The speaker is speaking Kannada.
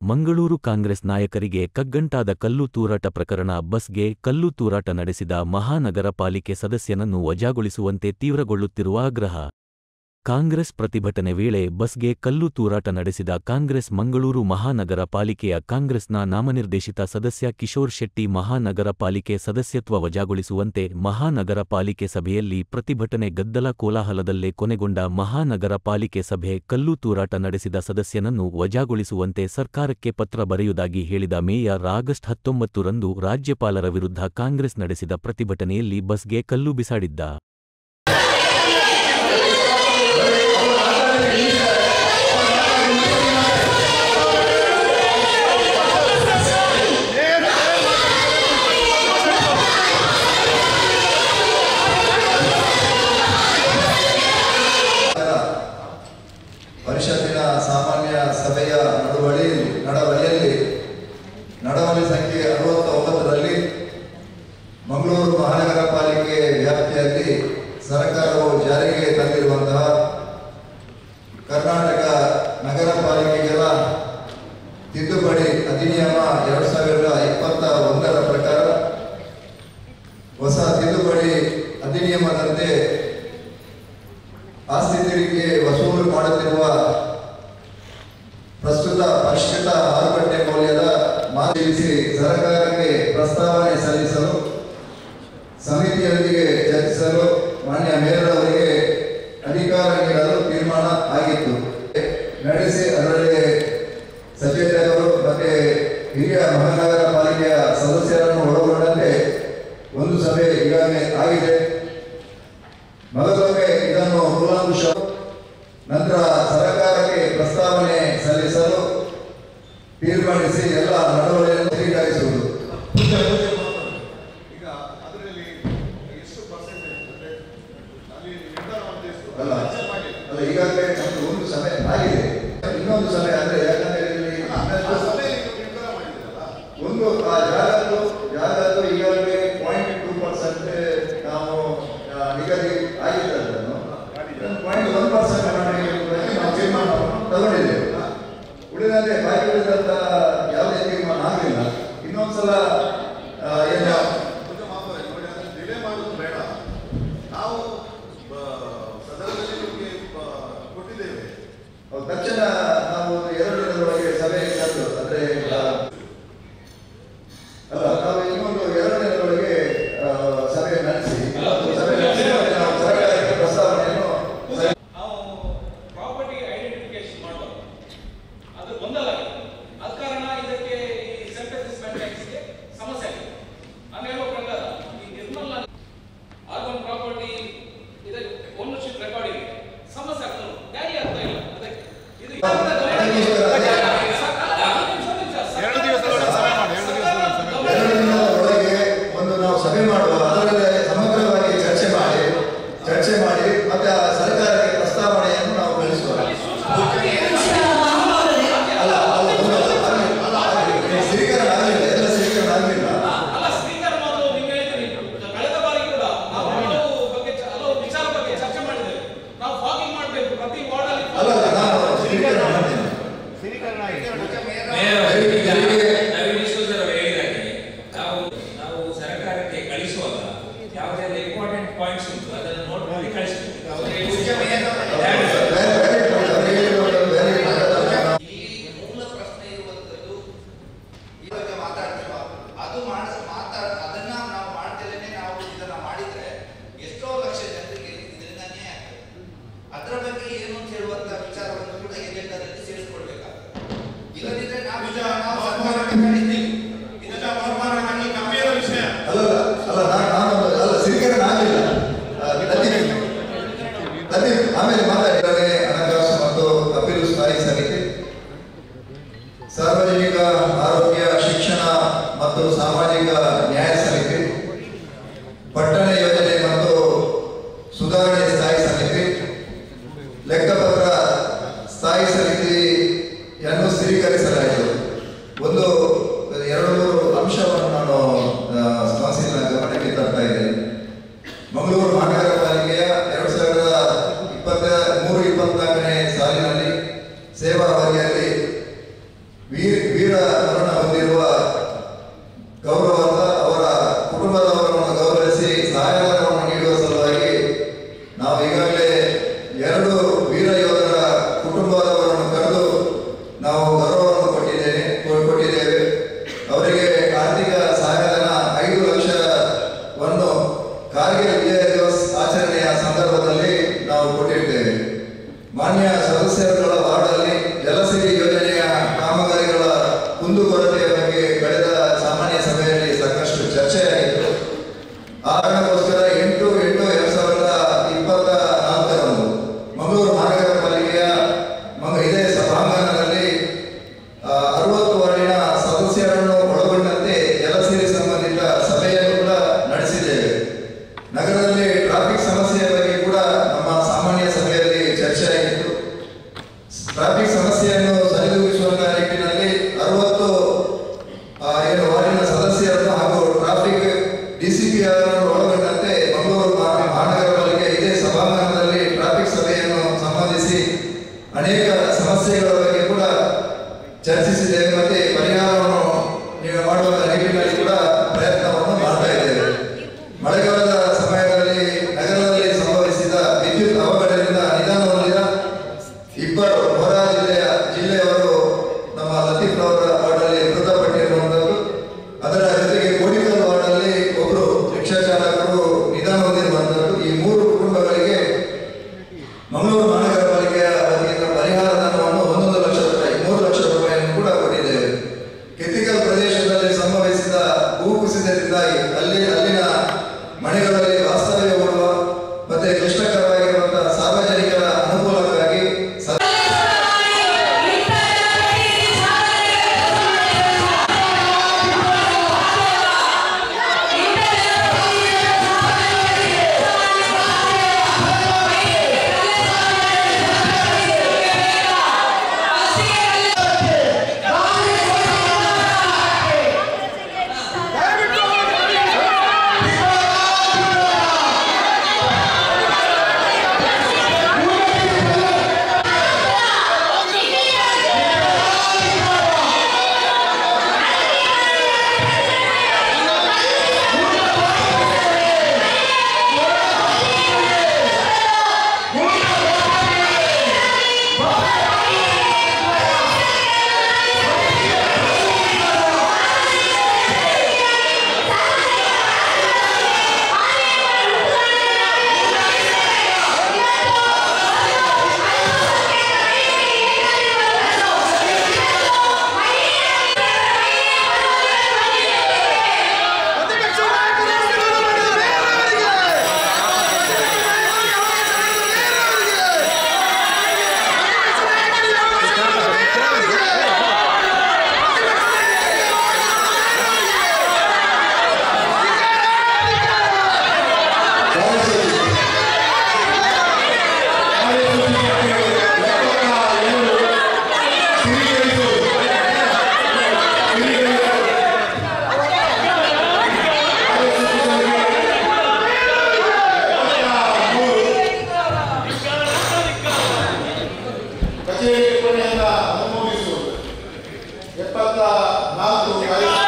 ಮಂಗಳೂರು ಕಾಂಗ್ರೆಸ್ ನಾಯಕರಿಗೆ ಕಗ್ಗಂಟಾದ ಕಲ್ಲು ತೂರಾಟ ಪ್ರಕರಣ ಬಸ್ಗೆ ಕಲ್ಲು ತೂರಾಟ ನಡೆಸಿದ ಮಹಾನಗರ ಪಾಲಿಕೆ ಸದಸ್ಯನನ್ನು ವಜಾಗೊಳಿಸುವಂತೆ ತೀವ್ರಗೊಳ್ಳುತ್ತಿರುವ ಆಗ್ರಹ ಕಾಂಗ್ರೆಸ್ ಪ್ರತಿಭಟನೆ ವೇಳೆ ಬಸ್ಗೆ ಕಲ್ಲು ತೂರಾಟ ನಡೆಸಿದ ಕಾಂಗ್ರೆಸ್ ಮಂಗಳೂರು ಮಹಾನಗರ ಪಾಲಿಕೆಯ ಕಾಂಗ್ರೆಸ್ನ ನಾಮನಿರ್ದೇಶಿತ ಸದಸ್ಯ ಕಿಶೋರ್ ಶೆಟ್ಟಿ ಮಹಾನಗರ ಪಾಲಿಕೆ ಸದಸ್ಯತ್ವ ವಜಾಗೊಳಿಸುವಂತೆ ಮಹಾನಗರ ಪಾಲಿಕೆ ಸಭೆಯಲ್ಲಿ ಪ್ರತಿಭಟನೆ ಗದ್ದಲ ಕೋಲಾಹಲದಲ್ಲೇ ಕೊನೆಗೊಂಡ ಮಹಾನಗರ ಪಾಲಿಕೆ ಸಭೆ ಕಲ್ಲು ತೂರಾಟ ನಡೆಸಿದ ಸದಸ್ಯನನ್ನು ವಜಾಗೊಳಿಸುವಂತೆ ಸರ್ಕಾರಕ್ಕೆ ಪತ್ರ ಬರೆಯುವುದಾಗಿ ಹೇಳಿದ ಮೇಯರ್ ಆಗಸ್ಟ್ ಹತ್ತೊಂಬತ್ತು ರಂದು ರಾಜ್ಯಪಾಲರ ವಿರುದ್ಧ ಕಾಂಗ್ರೆಸ್ ನಡೆಸಿದ ಪ್ರತಿಭಟನೆಯಲ್ಲಿ ಬಸ್ಗೆ ಕಲ್ಲು ಬಿಸಾಡಿದ್ದ ಪರಿಷತ್ತಿನ ಸಾಮಾನ್ಯ ಸಭೆಯ ನಡುವಳಿ ನಡವಳಿಯಲ್ಲಿ ನಡವಳಿ ಸಂಖ್ಯೆ ಅರವತ್ತ ಒಂಬತ್ತರಲ್ಲಿ ಮಂಗಳೂರು ಮಹಾನಗರ ಪಾಲಿಕೆ ವ್ಯಾಪ್ತಿಯಲ್ಲಿ ಸರ್ಕಾರವು ಜಾರಿಗೆ ತಂದಿರುವಂತಹ ಕರ್ನಾಟಕ ನಗರ ಪಾಲಿಕೆಗಳ ತಿದ್ದುಪಡಿ ಅಧಿನಿಯಮ ಎರಡು ಸಾವಿರದ ಇಪ್ಪತ್ತ ಒಂದರ ಪ್ರಕಾರ ಹೊಸ ತಿದ್ದುಪಡಿ ಅಧಿನಿಯಮದಂತೆ ಆಸ್ತಿ ತೆರಿಗೆ ವಸೂಲು ಮಾಡುತ್ತಿರುವ ಪ್ರಸ್ತುತ ಪರಿಷ್ಕೃತ ಮಾರುಕಟ್ಟೆ ಮೌಲ್ಯದ ಮಾದರಿಸಿ ಸರ್ಕಾರಕ್ಕೆ ಪ್ರಸ್ತಾವನೆ ಸಲ್ಲಿಸಲು ಸಮಿತಿಯೊಂದಿಗೆ ಚರ್ಚಿಸಲು ಮಾನ್ಯ ಮೇಯರ್ ಅವರಿಗೆ ಅಧಿಕಾರ ನೀಡಲು ತೀರ್ಮಾನ ಆಗಿತ್ತು ನಡೆಸಿ ಅದರಲ್ಲಿ ಸಚೇತಕರು ಮತ್ತೆ ಹಿರಿಯ ಮಹಾನಗರ ಪಾಲಿಕೆಯ ಸದಸ್ಯರನ್ನು ಒಳಗೊಂಡಂತೆ ಒಂದು ಸಭೆ ಈಗಾಗಲೇ ಆಗಿದೆ ಮೊದಲೊಮ್ಮೆ ಇದನ್ನು ಕೂಲಂಕುಷ ನಂತರ ಸರ್ಕಾರಕ್ಕೆ ಪ್ರಸ್ತಾವನೆ ಸಲ್ಲಿಸಲು ತೀರ್ಮಾನಿಸಿ ಎಲ್ಲ ನಡವಳಿಕೆಯನ್ನು ಸ್ವೀಕರಿಸುವುದು ಈಗ ಅದರಲ್ಲಿ ಎಷ್ಟು ಪರ್ಸೆಂಟೇಜ್ ಅಂದ್ರೆ ಅಲ್ಲಿ ನಿರ್ಧಾರ ಮಾಡಿದ ಎಷ್ಟು ಅಲ್ಲ. ಚರ್ಚೆ ಮಾಡಿ ಅಲ್ಲ ಈಗಾಗಲೇ ನಮ್ದು ಒಂದು ಸಭೆ ಆಗಿದೆ ಇನ್ನೊಂದು ಸಭೆ ಅಂದ್ರೆ ಯಾಕಂದ್ರೆ ಇಲ್ಲಿ ಆ ಇನ್ನಷ್ಟು ಸಭೆಯಲ್ಲಿ ನೀವು ನಿರ್ಧಾರ ಮಾಡಿದ್ದೀರಲ್ಲ ಒಂದು ಆ ಜಾಗದ್ದು ಜಾಗದ್ದು ಈಗಾಗಲೇ ಪಾಯಿಂಟ್ ಟೂ ಪರ್ಸೆಂಟ್ ನಾವು ಆ, ನಿಗದಿ ಆಗಿದೆ ಅದನ್ನು ಪಾಯಿಂಟ್ ಒನ್ ಪರ್ಸೆಂಟ್ ನಾವು ತೀರ್ಮಾನವನ್ನು ತಗೊಂಡಿದ್ದೇವೆ ಉಳಿದಂತೆ ಬಾಕಿ ಉಳಿದಂತ ಯಾವುದೇ ತೀರ್ಮಾನ ಆಗಲಿಲ್ಲ ಇನ್ನೊಂದ್ಸಲ ಆ, ಏನು ಮುಂದೆ ಮಾತಾಡಿ ನೋಡಿ ಅದನ್ನು ಡಿಲೇ ಮಾಡೋದು ಬೇಡ ನಾವು ಆ, ಸದನದಲ್ಲಿ ನಿಮಗೆ ಆ, ಕೊಟ್ಟಿದ್ದೇವೆ ತಕ್ಷಣ ನಾವು ಒಂದು ಎರಡು ದಿನದೊಳಗೆ ಸಭೆ ಕರೆದು ಅಂದ್ರೆ ಆ, ಅಲ್ಲ ನಾವು ಇನ್ನೊಂದು ಎರಡು ದಿನದೊಳಗೆ ಆ, ಸಭೆ ನಡೆಸಿ ಸಭೆ ನಡೆಸಿ ಮತ್ತೆ ನಾವು ಸರ್ಕಾರಕ್ಕೆ ಪ್ರಸ್ತಾವನೆಯನ್ನು ಸಲ್ಲಿಸಿ- ನಾವು ಪ್ರಾಪರ್ಟಿ ಐಡೆಂಟಿಫಿಕೇಶನ್ ಮಾಡಬೇಕು ಅದು ಗೊಂದಲಾಗಿದೆ ಅದ ಕಾರಣ ಇದಕ್ಕೆ ಈ ಸೆಂಟರ್ ಟ್ಯಾಕ್ಸ್ಗೆ ಸಮಸ್ಯೆ ಆಗಿದೆ ನಾನು ಹೇಳೋ ಪ್ರಕಾರ ಈ ನಿರ್ಮಲ್ ಅರ್ಬನ್ ಪ್ರಾಪರ್ಟಿ ಇದಕ್ಕೆ ಓನರ್ಶಿಪ್ ರೆಕಾರ್ಡಿಂಗ್ ಸಮಸ್ಯೆ ಆಗ್ತದೆ ಗಾಡಿ ಆಗ್ತಾ ಇಲ್ಲ ಅದಕ್ಕೆ ಇದು ಎರಡು ದಿವಸದೊಳಗೆ ಸಭೆ ಮಾಡಿ ಎರಡು ದಿವಸದೊಳಗೆ ಸಭೆ ಎರಡು ದಿನದ ಒಳಗೆ ಒಂದು ನಾವು ಸಭೆ ಮಾಡುವ ಅದರಲ್ಲಿ ಸಮಗ್ರವಾಗಿ ಚರ್ಚೆ ಮಾಡಿ ಚರ್ಚೆ ಮಾಡಿ ಮತ್ತೆ ಆ ಸರ್ಕಾರಕ್ಕೆ ಪ್ರಸ್ತಾವನೆಯನ್ನು ನಾವು ಕಳಿಸುವ ಅಲ್ಲ ಅಲ್ಲ ಒಂದು- ಅಲ್ಲ, ಅಲ್ಲ, ಸ್ಥಿರೀಕರಣ ಆಗಲಿಲ್ಲ ಎಲ್ಲ ಸ್ಥಿರೀಕರಣ ಆಗಲಿಲ್ಲ ಅಲ್ಲ ಸ್ಪೀಕರ್ ಮೊದಲು ನಿಮ್ಗೆ ಹೇಳ್ತೀನಿ ಕಳೆದ ಬಾರಿ ಕೂಡ ನಾವು ಹಲವು ಬಗ್ಗೆ ಚ- ಹಲವು ವಿಚಾರ ಬಗ್ಗೆ ಚರ್ಚೆ ಮಾಡಿದ್ದೇವೆ ನಾವು ಫಾಗಿಂಗ್ ಮಾಡಬೇಕು ಪ್ರತಿ ವಾರ್ಡ್ ಅಲ್ಲಿ ಅಲ್ಲ ಅಲ್ಲ ನಾನು ಸ್ಥಿರೀಕರಣ ಮಾಡ್ತೀನಿ ನವೀನ್ ಡಿಸೋಜರ್ ಅವರು ಹೇಳಿದಾಗೆ ನಾವು ನಾವು ಸರ್ಕಾರಕ್ಕೆ ಕಳಿಸುವಾಗ ಯಾವುದೆಲ್ಲ ಇಂಪಾರ್ಟೆಂಟ್ ಪಾಯಿಂಟ್ಸ್ ಉಂಟು ಅದನ್ನು ನೋಟ್ ಮಾಡಿ ಕಳಿಸಬೇಕು ಬೇರೆ ಬೇರೆ point, ಅದು ಹೇಳಿರೋದು ಬೇರೆ ಮಾತಾಡೋದು. ಈ ಮೂಲ ಪ್ರಶ್ನೆ ಇರುವಂತದ್ದು ಈ ಬಗ್ಗೆ ಮಾತಾಡ್ತೀವ ಅದು ಮಾಡ ಮಾತಾಡ ಅದನ್ನ ನಾವು ಮಾಡ್ದೇನೆ ನಾವು ಇದನ್ನ ಮಾಡಿದ್ರೆ ಎಷ್ಟೋ ಲಕ್ಷ ಜನರಿಗೆ ಇದರಿಂದ ಅನ್ಯಾಯ ಆಗ್ತದೆ ಅದರ ಬಗ್ಗೆ ಏನು ಅಂತ ಹೇಳುವಂತ ವಿಚಾರವನ್ನು ಕೂಡ ಎಜೆಂಡಾದಲ್ಲಿ ಸೇರಿಸ್ಕೊಳ್ಬೇಕಾಗ್ತದೆ ಇಲ್ಲದಿದ್ರೆ ನಾವು ಇದನ್ನ ನಾವು ಸರ್ಕಾರಕ್ಕೆ ಕಳಿಸ್ತೀವಿ ಇದನ್ನ ತೀರ್ಮಾನ ಮಾಡಿ ಗಂಭೀರ ವಿಷಯ ಅಲ್ಲ ಅಲ್ಲ ನಾನು ನಾನೊಂದು ಅಲ್ಲ ಸ್ಥಿರೀಕರಣ ಆಗಲಿಲ್ಲ ಆ, ಲತೀಫ್ ಲತೀಫ್ ಆಮೇಲೆ ಮಾತಾಡಿದರೆ ಹಣಕಾಸು ಮತ್ತು ಅಪೀಲು ಸ್ಥಾಯಿ ಸಮಿತಿ ಸಾರ್ವಜನಿಕ ಆರೋಗ್ಯ ಶಿಕ್ಷಣ ಮತ್ತು ಸಾಮಾಜಿಕ ನ್ಯಾಯ ಸಮಿತಿ ಪಟ್ಟಣ ಯೋಜನೆ ಮತ್ತು ಸುಧಾರಣೆ ಸ್ಥಾಯಿ ಸಮಿತಿ ಲೆಕ್ಕಪತ್ರ ಸ್ಥಾಯಿ ಸಮಿತಿಯನ್ನು ಸ್ಥಿರೀಕರಿಸಲಾಯಿತು ಒಂದು ಎರಡು ಮೂರು ಅಂಶವನ್ನು ನಾನು ಕೌನ್ಸಿಲ್ನ ಗಮನಕ್ಕೆ ತರ್ತಾ ಇದ್ದೇನೆ ಮಂಗಳೂರು ಮಹಾನಗರ ಪಾಲಿಕೆಯ ಎರಡು ಸಾವಿರದ ಇಪ್ಪತ್ತ ಮೂರು ಇಪ್ಪತ್ನಾಲ್ಕನೇ ಸಾಲಿನಲ್ಲಿ ಸೇವಾ ಅವಧಿಯಲ್ಲಿ ವೀರ್ ವೀರ್ ಕುಂದುಕೊರತೆಯ ಬಗ್ಗೆ ಕಳೆದ ಸಾಮಾನ್ಯ ಸಭೆಯಲ್ಲಿ ಸಾಕಷ್ಟು ಚರ್ಚೆಯಾಗಿತ್ತು ಆ ಕಾರಣಕ್ಕೋಸ್ಕರ ಎಂಟು ಎಂಟು ಎರಡ್ ಸಾವಿರದ ಇಪ್ಪತ್ತ ನಾಲ್ಕರಂದು ಮಂಗಳೂರು ಮಹಾನಗರ ಪಾಲಿಕೆಯ ಮ- ಇದೇ ಸಭಾಂಗಣದಲ್ಲಿ ಆ, ಅರವತ್ತು ವಾರ್ಡಿನ ಸದಸ್ಯರನ್ನು ಒಳಗೊಂಡಂತೆ ಜಲಸಿರಿ ಸಂಬಂಧಿತ ಸಭೆಯನ್ನು ಕೂಡ ನಡೆಸಿದ್ದೇವೆ ನಗರದಲ್ಲಿ ಟ್ರಾಫಿಕ್ ಸಮಸ್ಯೆಯ ಬಗ್ಗೆ ಕೂಡ ನಮ್ಮ ಸಾಮಾನ್ಯ ಸಭೆಯಲ್ಲಿ ಚರ್ಚೆಯಾಗಿತ್ತು ಟ್ರಾಫಿಕ್ ಸಮಸ್ಯೆಯನ್ನು ಸರಿದೂಗಿಸುವಂತ ನಿಟ್ಟಿನಲ್ಲಿ ಅರವತ್ತು ಆ, ಏನು ವಾರ್ಡಿನ ಸದಸ್ಯರನ್ನು ಹಾಗೂ ಟ್ರಾಫಿಕ್ ಡಿಸಿಪಿ ಅವರನ್ನು ಒಳಗೊಂಡಂತೆ ಮಂಗಳೂರು ಮಹಾ- ಮಹಾನಗರ ಪಾಲಿಕೆ ಇದೇ ಸಭಾಂಗಣದಲ್ಲಿ ಟ್ರಾಫಿಕ್ ಸಭೆಯನ್ನು ಸಂಬಂಧಿಸಿ ಅನೇಕ ಸಮಸ್ಯೆಗಳ ಬಗ್ಗೆ ಕೂಡ ಚರ್ಚಿಸಿದ್ದೇವೆ ಮತ್ತೆ ಪರಿಹಾರವನ್ನು ನೀವು ಮಾಡುವ ನಿಟ್ಟಿನಲ್ಲಿ ಕೂಡ ಪ್ರಯತ್ನವನ್ನು ಮಾಡ್ತಾ ಇದ್ದೇವೆ ಮಳೆಗಾಲದ ಸಮಯದಲ್ಲಿ ನಗರದಲ್ಲಿ ಸಂಭವಿಸಿದ ವಿದ್ಯುತ್ ಅವಘಡದಿಂದ ನಿಧಾನ ಹೊಂದಿದ ಇಬ್ಬರು ಹೊರ ಜಿಲ್ಲೆಯ ಜಿಲ್ಲೆಯವರು ನಮ್ಮ ಲತೀಫ್ ಅವರ ವಾರ್ಡಲ್ಲಿ ಮೃತಪಟ್ಟಿರುವಂಥದ್ದು ಅದರ ಜೊತೆಗೆ ಕೋಡಿಕಲ್ ವಾರ್ಡಲ್ಲಿ ಒಬ್ಬರು ರಿಕ್ಷಾ ಚಾಲಕರು ನಿಧಾನ ಹೊಂದಿರುವಂಥದ್ದು ಈ ಮೂರು ಕುಟುಂಬಗಳಿಗೆ ಮಂಗಳೂರು ಮಹಾನಗರ ಪಾಲಿಕೆಯ ವತಿಯಿಂದ ಪರಿಹಾರ ಧನವನ್ನು ಒಂದೊಂದು ಲಕ್ಷ ರೂಪಾಯಿ ಮೂರು ಲಕ್ಷ ರೂಪಾಯಿಯನ್ನು ಕೂಡ ಕೊಟ್ಟಿದ್ದೇವೆ ಕೆತ್ತಿಕಲ್ ಪ್ರದೇಶದಲ್ಲಿ ಸಂಭವಿಸಿದ ಭೂಕುಸಿತದಿಂದಾಗಿ ಅಲ್ಲಿ ಅಲ್ಲಿನ ಮನೆಗಳಲ್ಲಿ ವಾಸ್ತವ್ಯ ಹೂಡುವ ಮತ್ತೆ ಕ್ಲಿಷ್ಟಕರವಾಗಿರುವಂತಹ ಸಾರ್ವಜನಿಕರ ಅನುಕೂಲಕ್ಕಾಗಿ ಸ- ಕಚೇರಿ ಟಿಪ್ಪಣಿಯನ್ನ ಅನುಮೋದಿಸುವುದು ಎಪ್ಪತ್ತ ನಾಲ್ಕು ಐದು